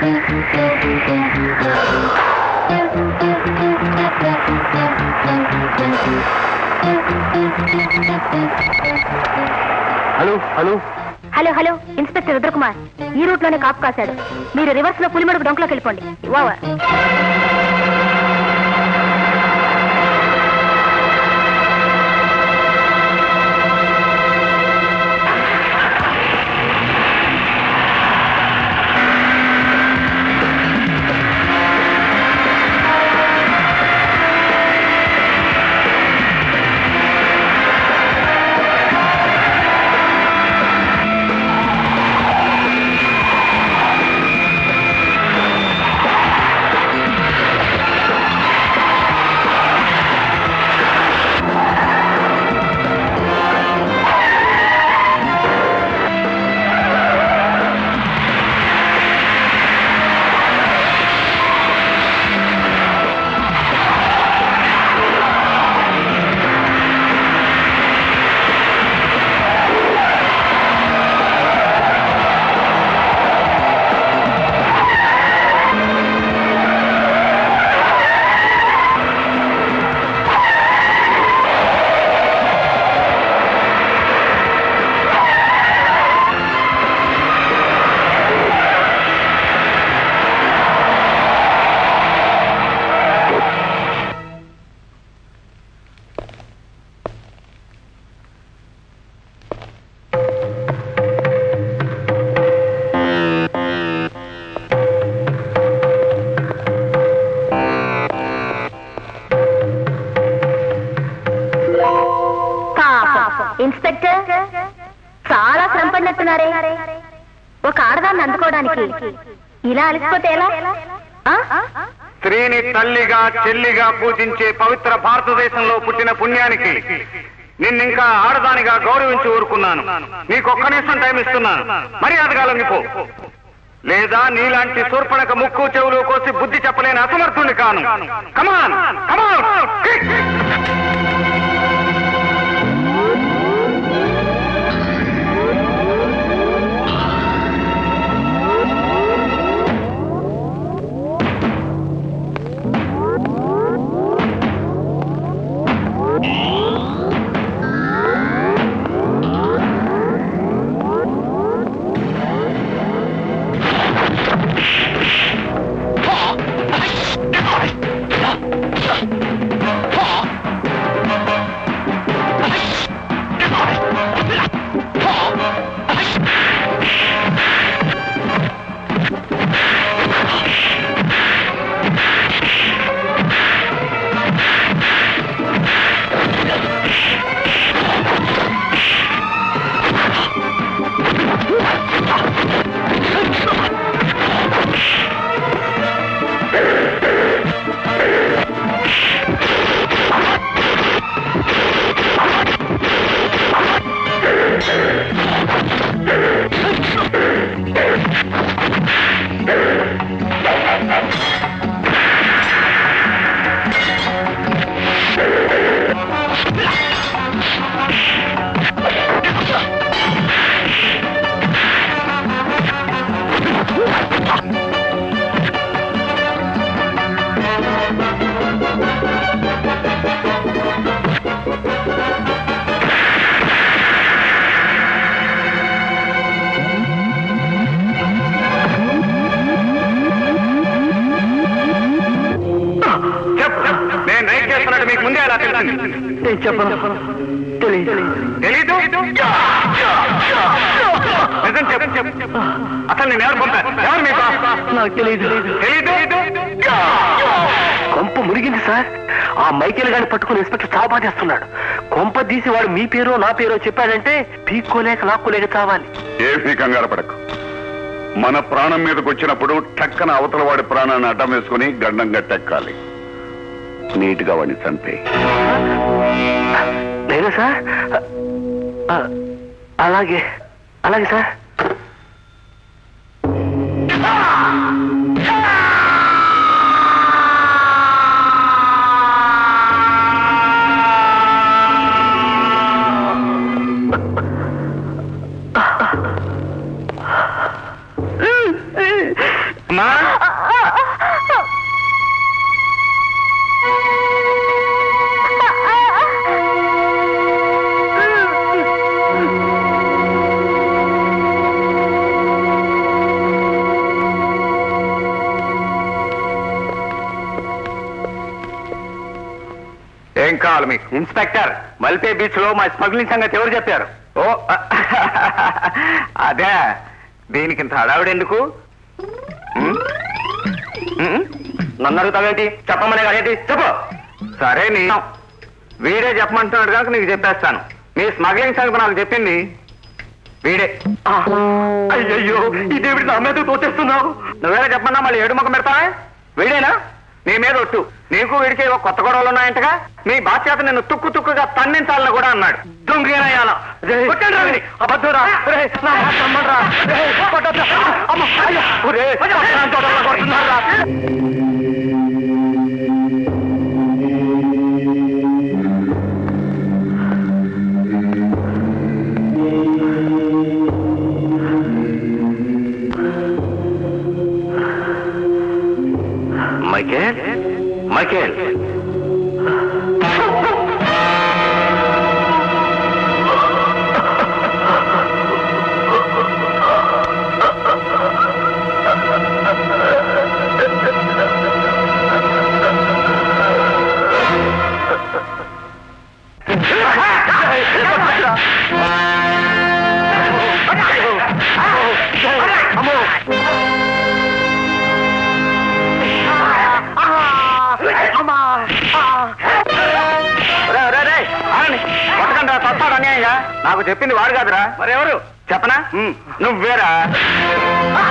Hello hello hello hello inspector Rudrakumar ఈ route లోనే కాపు కాశాడు మీరు రివర్స్ లో పులిమడుగు డొంకలోకి వెళ్ళిపోండి ఓవర్ ఇన్స్పెక్టర్ చాలా శ్రమ పడినట్టున్నారే ఒక ఆడదాన్ని అందుకోవడానికి ఇలా అలసిపోతే ఎలా ఆ? స్త్రీని తల్లిగా చెల్లిగా పూజించే పవిత్ర భారతదేశంలో పుట్టిన పుణ్యానికి నిన్నింకా ఆడదానిగా గౌరవించి ఊరుకున్నాను నీకు ఒక్క నిమిషం టైం ఇస్తున్నాను మర్యాదగా లొంగిపో లేదా నీలాంటి శూర్పణక ముక్కు చెవులు కోసి బుద్ధి చెప్పలేని అసమర్థుని కాను కమాన్ కమాన్ చెప్పు నేను రైట్ చేస్తున్నట్టు మీకు ముందే ఎలా తెలిసింది నేను చెప్పను తెలియదు తెలీదు నిజం చెప్పు చెప్పు అసలు నేను ఎవరు పంపా ఎవరు మీ బాస్ నాకు తెలియదు తెలీదు కొంప మురిగింది సార్ ఆ మైకేల్ గారిని పట్టుకుని ఇన్స్పెక్టర్ చావు బాధేస్తున్నాడు కొంప తీసి వాడు మీ పేరో నా పేరో చెప్పాడంటే పీక్కోలేక లాక్కోలేక చావాలి ఏమీ కంగారు పడకు మన ప్రాణం మీదకి వచ్చినప్పుడు టక్కన అవతల వాడి ప్రాణాన్ని అడ్డం వేసుకుని గండం గట్టెక్కాలి నీట్గా వాడిని చంపే లేదా సార్ ఆ, అలాగే అలాగే సార్ అమ్మా అమ్మా ఏం కావాలి మీకు ఇన్స్పెక్టర్ మల్పే బీచ్ లో మా స్మగ్లింగ్ సంగతి ఎవరు చెప్పారు ఓ అదే దీనికి ఇంత హడావిడి ఎందుకు ఉమ్? ఉమ్? నన్ను అడుగుతావేంటి చెప్పమనే కదేంటి చెప్పు సరే నీ వీడే చెప్పమంటున్నాడు కనుక నీకు చెప్పేస్తాను మీ స్మగ్లింగ్ సంగతి నాకు చెప్పింది వీడే అయ్యయ్యో ఇదేమిటి నా మీద తోచేస్తున్నావు నువ్వేనా చెప్పమన్నా మళ్ళీ ఏడు ముఖం పెడతావా వీడేనా నీ మీద ఒట్టు నీకు వీడికి ఏవో కొత్త గొడవలు ఉన్నాయంటగా మీ బాస్ చేత నిన్ను తుక్కు తుక్కుగా తన్నించాలని కూడా అన్నాడు దొంగేనయ్యాల కొట్టండి రా వీడిని. అబద్ధంరా. రేయ్, నా మాట నమ్మండ్రా. రేయ్, కొట్టొద్దు. అమ్మ, అయ్యా. ఒరేయ్, పక్కన తోటల్లో కొడుతున్నారా? మైకేల్ మైకేల్ రే, రే, రే, ఆగండి. కొట్టకండి రా, చస్తాడు అన్యాయంగా నాకు చెప్పింది వాడు కాదురా మరెవరు చెప్పనా నువ్వేరా